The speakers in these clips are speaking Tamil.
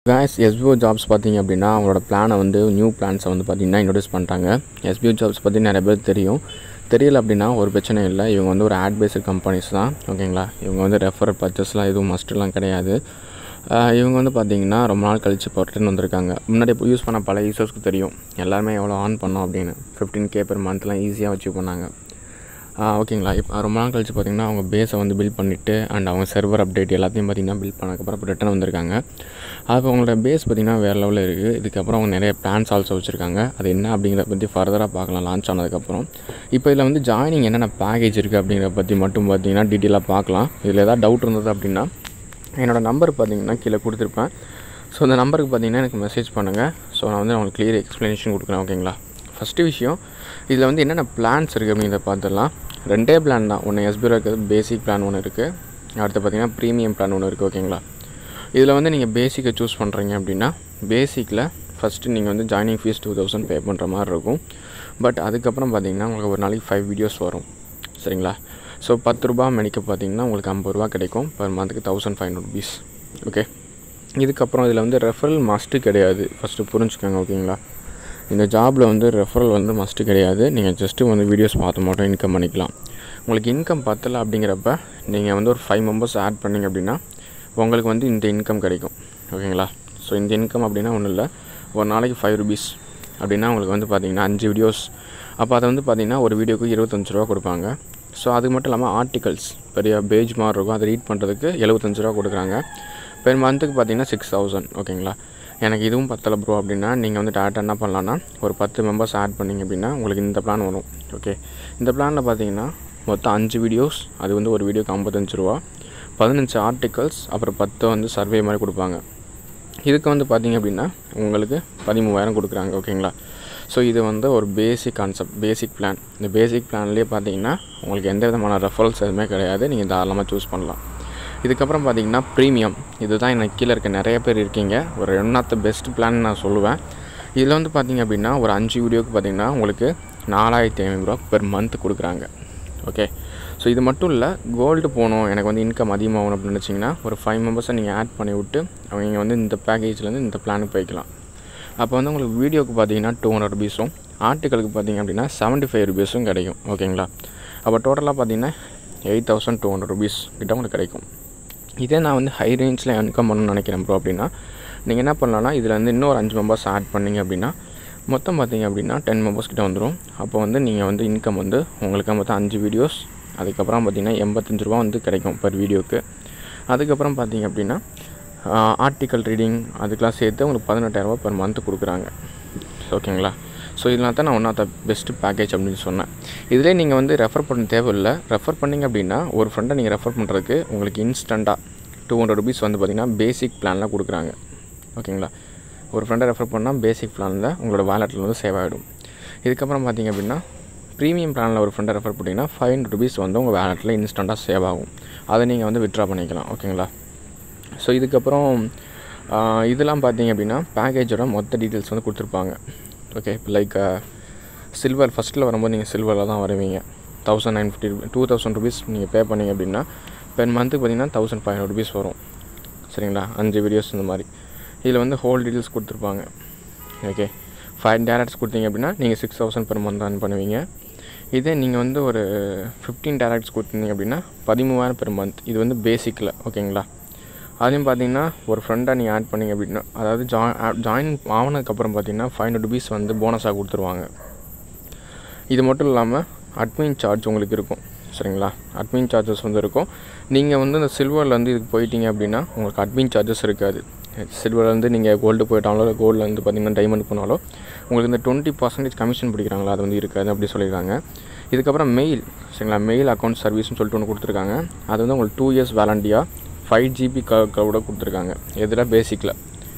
guys எஸ்பிஓ ஜாப்ஸ் பார்த்தீங்க அப்படின்னா அவங்களோட பிளானை வந்து நியூ பிளான்ஸை வந்து பார்த்தீங்கன்னா இன்ட்ரடியூஸ் பண்ணிட்டாங்க எஸ்பிஓ ஜாப்ஸ் பற்றி நிறைய பேர் தெரியும் தெரியல அப்படின்னா ஒரு பிரச்சனை இல்லை இவங்க வந்து ஒரு ஆட் பேஸ்டு கம்பெனிஸ் தான் ஓகேங்களா இவங்க வந்து ரெஃபர் பர்ச்சஸ்லாம் எதுவும் மஸ்ட்லாம் கிடையாது ஆஹ் இவங்க வந்து பார்த்தீங்கன்னா ரொம்ப நாள் கழிச்சு இப்போ ரிட்டர்ன் வந்திருக்காங்க முன்னாடி இப்போ யூஸ் பண்ண பல யூசர்ஸ்க்கு தெரியும் எல்லாருமே எவ்வளோ ஆன் பண்ணோம் அப்படின்னு ஃபிஃப்டீன் கே பெர் மந்த்லாம் ஈஸியாக வச்சு பண்ணாங்க ஓகேங்களா இப்போ ரொம்ப நாள் கழிச்சு பார்த்தீங்கன்னா அவங்க பேஸை வந்து பில்ட் பண்ணிவிட்டு அண்ட் அவங்க சர்வர் அப்டேட் எல்லாத்தையும் பார்த்தீங்கன்னா பில்ட் பண்ணதுக்கப்புறம் இப்போ ரிட்டர்ன் வந்திருக்காங்க அது அவங்களோட பேஸ் பார்த்திங்கன்னா வேறு லெவலில் இருக்குது இதுக்கப்புறம் அவங்க நிறைய பிளான்ஸ் ஆல்சோ வச்சுருக்காங்க அது என்ன அப்படிங்கிறத பற்றி ஃபர்தராக பார்க்கலாம் லான்ச் ஆனதுக்கப்புறம் இப்போ இதில் வந்து ஜாயினிங் என்னென்ன பேக்கேஜ் இருக்குது அப்படிங்கிறத பற்றி மட்டும் பார்த்தீங்கன்னா டீட்டெயிலாக பார்க்கலாம் இதில் ஏதாவது டவுட் இருந்தது அப்படின்னா என்னோடய நம்பர் பார்த்தீங்கன்னா கீழே கொடுத்துருப்பேன் ஸோ இந்த நம்பருக்கு பார்த்தீங்கன்னா எனக்கு மெசேஜ் பண்ணுங்கள் ஸோ நான் வந்து உங்களுக்கு கிளியர் எக்ஸ்ப்ளனேஷன் கொடுக்குறேன் ஓகேங்களா ஃபஸ்ட்டு விஷயம் இதில் வந்து என்னென்ன பிளான்ஸ் இருக்குது அப்படிங்கிறத பார்த்துடலாம் ரெண்டே பிளான் தான் ஒன்று எஸ்பியில் இருக்கிறது பேசிக் பிளான் ஒன்று இருக்குது அடுத்து பார்த்தீங்கன்னா ப்ரீமியம் பிளான் ஒன்று இருக்குது ஓகேங்களா இதில் வந்து நீங்கள் பேசிக்கை சூஸ் பண்ணுறீங்க அப்படின்னா பேசிக்கில் ஃபஸ்ட்டு நீங்கள் வந்து joining fees two thousand pay பண்ணுற மாதிரி இருக்கும் பட் அதுக்கப்புறம் பார்த்தீங்கன்னா உங்களுக்கு ஒரு நாளைக்கு ஃபைவ் வீடியோஸ் வரும் சரிங்களா ஸோ பத்து ரூபா மணிக்கு பார்த்தீங்கன்னா உங்களுக்கு ஐம்பது ரூபா கிடைக்கும் பர் மந்த்துக்கு thousand five hundred rupees okay இதுக்கப்புறம் இதில் வந்து ரெஃபரல் மஸ்ட்டு கிடையாது ஃபஸ்ட்டு புரிஞ்சுக்கோங்க ஓகேங்களா இந்த ஜாபில் வந்து ரெஃபரல் வந்து மஸ்ட்டு கிடையாது நீங்கள் ஜஸ்ட்டு வந்து வீடியோஸ் பார்த்து மட்டும் இன்கம் பண்ணிக்கலாம் உங்களுக்கு இன்கம் பத்தலை அப்படிங்கிறப்ப நீங்கள் வந்து ஒரு ஃபைவ் மெம்பர்ஸ் ஆட் பண்ணிங்க அப்படின்னா உங்களுக்கு வந்து இந்த இன்கம் கிடைக்கும் ஓகேங்களா ஸோ இந்த இன்கம் அப்படின்னா ஒன்றும் இல்லை ஒரு நாளைக்கு ஃபைவ் ருபீஸ் அப்படின்னா உங்களுக்கு வந்து பார்த்தீங்கன்னா அஞ்சு வீடியோஸ் அப்போ அதை வந்து பார்த்தீங்கன்னா ஒரு வீடியோக்கு இருபத்தஞ்சு ரூபா கொடுப்பாங்க ஸோ அது மட்டும் இல்லாமல் ஆர்டிகல்ஸ் பெரிய பேஜ் மாதிரி இருக்கும் அதை ரீட் பண்ணுறதுக்கு எழுபத்தஞ்சு ரூபா கொடுக்குறாங்க பெர் மந்த்துக்கு பார்த்தீங்கன்னா சிக்ஸ் தௌசண்ட் ஓகேங்களா எனக்கு இதுவும் பத்தலை ப்ரோ அப்படின்னா நீங்கள் வந்து டேரெக்டாக என்ன பண்ணலான்னா ஒரு பத்து மெம்பர்ஸ் ஆட் பண்ணிங்க அப்படின்னா உங்களுக்கு இந்த பிளான் வரும் ஓகே இந்த பிளானில் பார்த்தீங்கன்னா மொத்தம் அஞ்சு வீடியோஸ் அது வந்து ஒரு வீடியோக்கு ஐம்பத்தஞ்சு ரூபா பதினஞ்சு ஆர்டிகல்ஸ் அப்புறம் பத்து வந்து சர்வே மாதிரி கொடுப்பாங்க இதுக்கு வந்து பார்த்தீங்க அப்படின்னா உங்களுக்கு பதிமூவாயிரம் கொடுக்குறாங்க ஓகேங்களா ஸோ இது வந்து ஒரு பேசிக் கான்செப்ட் பேசிக் பிளான் இந்த பேசிக் பிளான்லேயே பார்த்தீங்கன்னா உங்களுக்கு எந்த விதமான ரெஃபரல்ஸ் எதுவுமே கிடையாது நீங்கள் தாராளமாக சூஸ் பண்ணலாம் இதுக்கப்புறம் பார்த்தீங்கன்னா ப்ரீமியம் இதுதான் எனக்கு கீழே இருக்க நிறைய பேர் இருக்கீங்க ஒரு one of the best plan நான் சொல்லுவேன் இதில் வந்து பார்த்தீங்க அப்படின்னா ஒரு அஞ்சு வீடியோக்கு பார்த்தீங்கன்னா உங்களுக்கு நாலாயிரத்தி ஐநூறுரூவா பெர் மந்த் கொடுக்குறாங்க ஓகே ஸோ இது மட்டும் இல்லை கோல்டு போகணும் எனக்கு வந்து இன்கம் அதிகமாகணும் அப்படின்னு நினச்சிங்கன்னா ஒரு ஃபைவ் மெம்பர்ஸை நீங்கள் ஆட் பண்ணி விட்டு அவங்க வந்து இந்த பேக்கேஜ்லேருந்து இந்த பிளானுக்கு போய்க்கலாம் அப்போ வந்து உங்களுக்கு வீடியோக்கு பார்த்தீங்கன்னா டூ ஹண்ட்ரட் ருபீஸும் ஆர்டிக்கலுக்கு பார்த்தீங்க அப்படின்னா செவன்ட்டி ஃபைவ் ருபீஸும் கிடைக்கும் ஓகேங்களா அப்போ டோட்டலாக பார்த்தீங்கன்னா eight thousand two hundred rupees கிட்ட உங்களுக்கு கிடைக்கும் இதே நான் வந்து ஹை ரேஞ்சில் இன்கம் பண்ணணும்னு நினைக்கிறேன் ப்ரோ அப்படின்னா நீங்கள் என்ன பண்ணலாம்னா இதில் வந்து இன்னொரு அஞ்சு மெம்பர்ஸ் ஆட் பண்ணிங்க அப்படின்னா மொத்தம் பார்த்தீங்க அப்படின்னா டென் மெம்பர்ஸ் கிட்ட வந்துடும் அப்போ வந்து நீங்கள் வந்து இன்கம் வந்து உங்களுக்கு மொத்தம் அஞ்சு வீடியோஸ் அதுக்கப்புறம் பார்த்தீங்கன்னா எண்பத்தஞ்சு ரூபா வந்து கிடைக்கும் பர் வீடியோக்கு அதுக்கப்புறம் பார்த்தீங்க அப்படின்னா ஆர்டிக்கல் ரீடிங் அதுக்கெலாம் சேர்த்து உங்களுக்கு பதினெட்டாயிரரூபா பர் மந்த் கொடுக்குறாங்க ஓகேங்களா ஸோ இதெல்லாம் தான் நான் one of the best package அப்படின்னு சொன்னேன் இதிலே நீங்கள் வந்து ரெஃபர் பண்ண தேவையில்லை ரெஃபர் பண்ணிங்க அப்படின்னா ஒரு ஃப்ரெண்டை நீங்கள் ரெஃபர் பண்ணுறதுக்கு உங்களுக்கு இன்ஸ்டண்ட்டாக டூ ஹண்ட்ரட் ருபீஸ் வந்து பார்த்திங்கன்னா பேசிக் பிளான்லாம் கொடுக்குறாங்க ஓகேங்களா ஒரு ஃப்ரெண்டை ரெஃபர் பண்ணால் பேசிக் பிளானில் உங்களோட வேலெட்டில் வந்து சேவ் ஆகிடும் இதுக்கப்புறம் பார்த்தீங்க அப்படின்னா ப்ரீமியம் பிளானில் ஒரு ஃப்ரெண்டை ரெஃபர் பண்ணிங்கன்னா ஃபைவ் ஹண்ட்ரட் ருபீஸ் வந்து உங்கள் வேலெட்டில் இன்ஸ்டண்ட்டாக சேவ் ஆகும் அதை நீங்கள் வந்து விட்ரா பண்ணிக்கலாம் ஓகேங்களா ஸோ இதுக்கப்புறம் இதெல்லாம் பார்த்தீங்க அப்படின்னா பேக்கேஜோட மொத்த டீட்டெயில்ஸ் வந்து கொடுத்துருப்பாங்க ஓகே இப்போ லைக் சில்வர் ஃபஸ்ட்டில் வரும்போது நீங்கள் சில்வரில் தான் வருவீங்க thousand nine fifty two thousand rupees நீங்கள் பே பண்ணிங்க அப்படின்னா பெர் மந்த்துக்கு பார்த்தீங்கன்னா தௌசண்ட் ஃபைவ் ஹண்ட்ரட் ருபீஸ் வரும் சரிங்களா அஞ்சு வீடியோஸ் இந்த மாதிரி இதில் வந்து ஹோல் டீட்டெயில்ஸ் கொடுத்துருப்பாங்க ஓகே ஃபைவ் டேரக்ட்ஸ் கொடுத்தீங்க அப்படின்னா நீங்கள் six thousand per month run பண்ணுவீங்க இதே நீங்கள் வந்து ஒரு ஃபிஃப்டீன் டேரக்ட்ஸ் கொடுத்தீங்க அப்படின்னா பதிமூவாயிரம் பெர் மந்த் இது வந்து பேசிக்கில் ஓகேங்களா அதையும் பார்த்தீங்கன்னா ஒரு ஃப்ரெண்டாக நீங்கள் ஆட் பண்ணிங்க அப்படின்னா அதாவது ஜா ஜாயின் ஆனதுக்கப்புறம் பார்த்தீங்கன்னா ஃபைவ் ஹண்ட்ரட் ருபீஸ் வந்து போனஸாக கொடுத்துருவாங்க இது மட்டும் இல்லாமல் அட்மின் சார்ஜ் உங்களுக்கு இருக்கும் சரிங்களா அட்மின் சார்ஜஸ் வந்து இருக்கும் நீங்கள் வந்து இந்த சில்வரில் வந்து இதுக்கு போயிட்டீங்க அப்படின்னா உங்களுக்கு அட்மின் சார்ஜஸ் இருக்காது சில்வர்லேருந்து நீங்கள் கோல்டு போயிட்டாலோ இல்லை கோல்டில் வந்து பார்த்தீங்கன்னா டைமண்ட் போனாலோ உங்களுக்கு இந்த டுவெண்ட்டி பர்சன்டேஜ் கமிஷன் பிடிக்கிறாங்களா அது வந்து இருக்காது அப்படி சொல்லியிருக்காங்க இதுக்கப்புறம் மெயில் சரிங்களா மெயில் அக்கௌண்ட் சர்வீஸ்னு சொல்லிட்டு ஒன்று கொடுத்துருக்காங்க அது வந்து உங்களுக்கு டூ இயர்ஸ் வேலண்டியாக ஃபைவ் ஜிபி க கூட கொடுத்துருக்காங்க எதில் பேசிக்கில்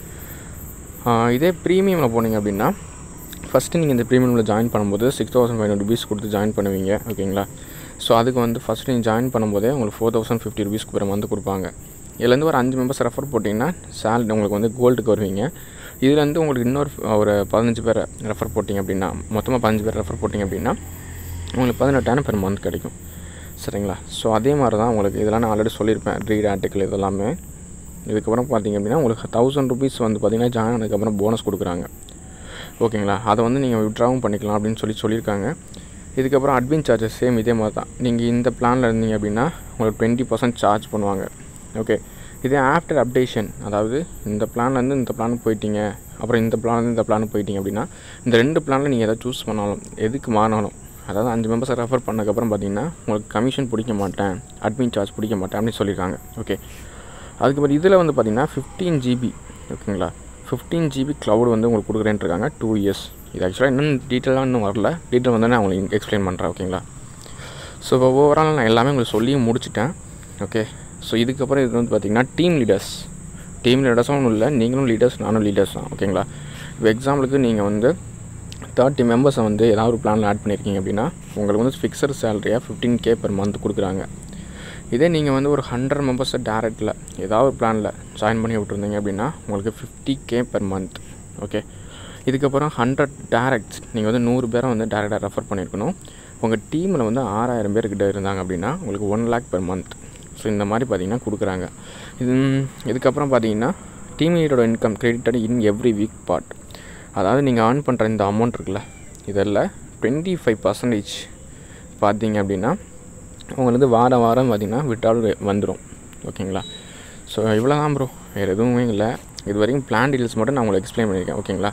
இதே ப்ரீமியமில் போனீங்க அப்படின்னா ஃபஸ்ட்டு நீங்கள் இந்த ப்ரீமியமில் ஜாயின் பண்ணும்போது six thousand five hundred rupees கொடுத்து ஜாயின் பண்ணுவீங்க ஓகேங்களா ஸோ அதுக்கு வந்து ஃபஸ்ட்டு நீங்கள் ஜாயின் பண்ணும்போதே உங்களுக்கு ஃபோர் தௌசண்ட் ஃபிஃப்டி ருபீஸ்க்கு பிற வந்து கொடுப்பாங்க இதுலேருந்து ஒரு அஞ்சு மெம்பர்ஸ் ரெஃபர் போட்டிங்கன்னா சேலரி உங்களுக்கு வந்து கோல்டுக்கு வருவீங்க இதுலேருந்து உங்களுக்கு இன்னொரு ஒரு பதினஞ்சு பேரை ரெஃபர் போட்டிங்க அப்படின்னா மொத்தமாக பதினஞ்சு பேர் ரெஃபர் போட்டிங்க அப்படின்னா உங்களுக்கு பதினெட்டாயிரம் பெர் மந்த் கிடைக்கும் சரிங்களா ஸோ அதே மாதிரி தான் உங்களுக்கு இதெல்லாம் நான் ஆல்ரெடி சொல்லியிருப்பேன் ரீட் ஆர்டிக்கல் இதெல்லாமே இதுக்கப்புறம் பார்த்தீங்க அப்படின்னா உங்களுக்கு தௌசண்ட் ருபீஸ் வந்து பார்த்தீங்கன்னா ஜாயின் ஆனதுக்கப்புறம் போனஸ் கொடுக்குறாங்க ஓகேங்களா அதை வந்து நீங்கள் விட்ராவும் பண்ணிக்கலாம் அப்படின்னு சொல்லி சொல்லியிருக்காங்க இதுக்கப்புறம் அட்மின் சார்ஜஸ் சேம் இதே மாதிரி தான் நீங்கள் இந்த பிளானில் இருந்தீங்க அப்படின்னா உங்களுக்கு டுவெண்ட்டி பர்சன்ட் சார்ஜ் பண்ணுவாங்க ஓகே இதே ஆஃப்டர் அப்டேஷன் அதாவது இந்த பிளான்லேருந்து இந்த பிளானுக்கு போயிட்டீங்க அப்புறம் இந்த பிளான்லேருந்து இந்த பிளானுக்கு போயிட்டீங்க அப்படின்னா இந்த ரெண்டு பிளானில் நீங்கள் எதாவது சூஸ் பண்ணாலும் எதுக்கு மாறினாலும் அதாவது அஞ்சு மெம்பர்ஸை ரெஃபர் பண்ணக்கப்புறம் பார்த்தீங்கன்னா உங்களுக்கு கமிஷன் பிடிக்க மாட்டேன் அட்மின் சார்ஜ் பிடிக்க மாட்டேன் அப்படின்னு சொல்லியிருக்காங்க ஓகே அதுக்கப்புறம் இதில் வந்து பார்த்தீங்கன்னா ஃபிஃப்டீன் ஜிபி ஓகேங்களா ஃபிஃப்டீன் ஜிபி க்ளவுட் வந்து உங்களுக்கு கொடுக்குறேன்ட்டு இருக்காங்க டூ இயர்ஸ் இது ஆக்சுவலாக இன்னும் டீட்டெயிலாக இன்னும் வரல டீட்டெயில் வந்து நான் உங்களுக்கு எக்ஸ்பிளைன் பண்ணுறேன் ஓகேங்களா ஸோ இப்போ ஓவரால் நான் எல்லாமே உங்களுக்கு சொல்லியும் முடிச்சிட்டேன் ஓகே ஸோ இதுக்கப்புறம் இது வந்து பார்த்திங்கன்னா டீம் லீடர்ஸ் டீம் லீடர்ஸும் ஒன்றும் இல்லை நீங்களும் லீடர்ஸ் நானும் லீடர்ஸ் தான் ஓகேங்களா இப்போ எக்ஸாம்பிளுக்கு நீங்கள் வந்து தேர்ட்டி மெம்பர்ஸை வந்து ஏதாவது ஒரு பிளானில் ஆட் பண்ணியிருக்கீங்க அப்படின்னா உங்களுக்கு வந்து ஃபிக்ஸட் சேலரியாக ஃபிஃப்டீன் கே per மந்த் கொடுக்குறாங்க இதே நீங்கள் வந்து ஒரு ஹண்ட்ரட் மெம்பர்ஸை டேரெக்டில் ஏதாவது ஒரு பிளானில் ஜாயின் பண்ணி விட்ருந்தீங்க அப்படின்னா உங்களுக்கு fifty K per month okay இதுக்கப்புறம் ஹண்ட்ரட் டேரக்ட் நீங்கள் வந்து நூறு பேரை வந்து டேரெக்டாக ரெஃபர் பண்ணியிருக்கணும் உங்கள் டீமில் வந்து ஆறாயிரம் பேர்கிட்ட இருந்தாங்க அப்படின்னா உங்களுக்கு one lakh per month so இந்த மாதிரி பார்த்தீங்கன்னா கொடுக்குறாங்க இது இதுக்கப்புறம் பார்த்தீங்கன்னா டீம் லீடரோட income credited in every week part அதாவது நீங்கள் earn பண்ணுற இந்த அமௌண்ட் இருக்குல்ல இதில் டுவெண்ட்டி ஃபைவ் பர்சன்டேஜ் பார்த்தீங்க அப்படின்னா உங்களுக்கு வாரம் வாரம் பார்த்திங்கன்னா விட்டால் வந்துடும் ஓகேங்களா ஸோ இவ்வளோ தான் ப்ரோ வேறு எதுவுமே இல்லை இது வரைக்கும் பிளான் டீட்டெயில்ஸ் மட்டும் நான் உங்களுக்கு எக்ஸ்பிளைன் பண்ணியிருக்கேன் ஓகேங்களா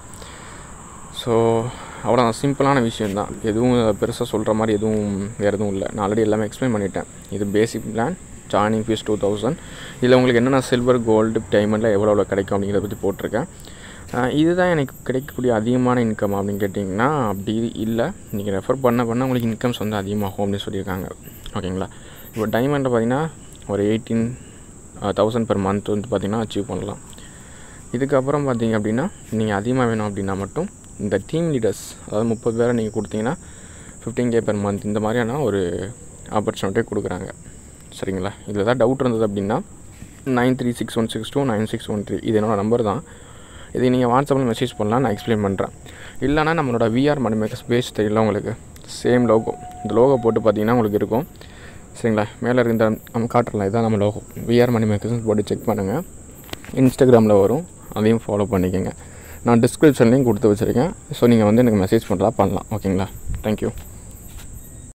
ஸோ அவ்வளோ சிம்பிளான விஷயந்தான் எதுவும் பெருசாக சொல்கிற மாதிரி எதுவும் வேறு எதுவும் இல்லை நான் ஆல்ரெடி எல்லாமே எக்ஸ்பிளைன் பண்ணிட்டேன் இது basic plan joining fees two thousand இதில் உங்களுக்கு என்னென்ன சில்வர் கோல்டு டைமண்டில் எவ்வளோ எவ்வளோ கிடைக்கும் அப்படிங்கிறத பற்றி போட்டிருக்கேன் ஆஹ் இதுதான் எனக்கு கிடைக்கக்கூடிய அதிகமான இன்கம் அப்படின்னு கேட்டிங்கன்னா அப்படி இல்லை நீங்கள் ரெஃபர் பண்ண பண்ண உங்களுக்கு இன்கம்ஸ் வந்து அதிகமாகும் அப்படின்னு சொல்லியிருக்காங்க ஓகேங்களா இப்போ டைமண்டில் பார்த்தீங்கன்னா ஒரு எயிட்டீன் தௌசண்ட் per மந்த் வந்து பார்த்திங்கன்னா அச்சீவ் பண்ணலாம் இதுக்கப்புறம் பார்த்தீங்க அப்படின்னா நீங்கள் அதிகமாக வேணும் அப்படின்னா மட்டும் இந்த டீம் லீடர்ஸ் அதாவது முப்பது பேரை நீங்கள் கொடுத்தீங்கன்னா ஃபிஃப்டீன் கே per மந்த் இந்த மாதிரியான ஒரு ஆப்பர்ச்சுனிட்டி கொடுக்குறாங்க சரிங்களா இதில் ஏதாவது டவுட் இருந்தது அப்படின்னா nine three six one six two nine six one three இது என்னோட நம்பர் தான் இதை நீங்கள் வாட்ஸ்அப்பில் மெசேஜ் பண்ணலாம் நான் எக்ஸ்பிளைன் பண்ணுறேன் இல்லைனா நம்மளோட விஆர் மணி மேக்கர்ஸ் பேஜ் தெரியல உங்களுக்கு சேம் லோகோ இந்த லோகோ போட்டு பார்த்தீங்கன்னா உங்களுக்கு இருக்கும் சரிங்களா மேலே இருந்த நம்ம காட்டுறலாம் இதுதான் நம்ம லோகோ விஆர் மணி மேக்கர்ஸ் போட்டு செக் பண்ணுங்கள் இன்ஸ்டாகிராமில் வரும் அதையும் ஃபாலோ பண்ணிக்கோங்க நான் டிஸ்கிரிப்ஷன்லேயும் கொடுத்து வச்சுருக்கேன் ஸோ நீங்கள் வந்து எனக்கு மெசேஜ் பண்ணலாம் பண்ணலாம் ஓகேங்களா தேங்க்யூ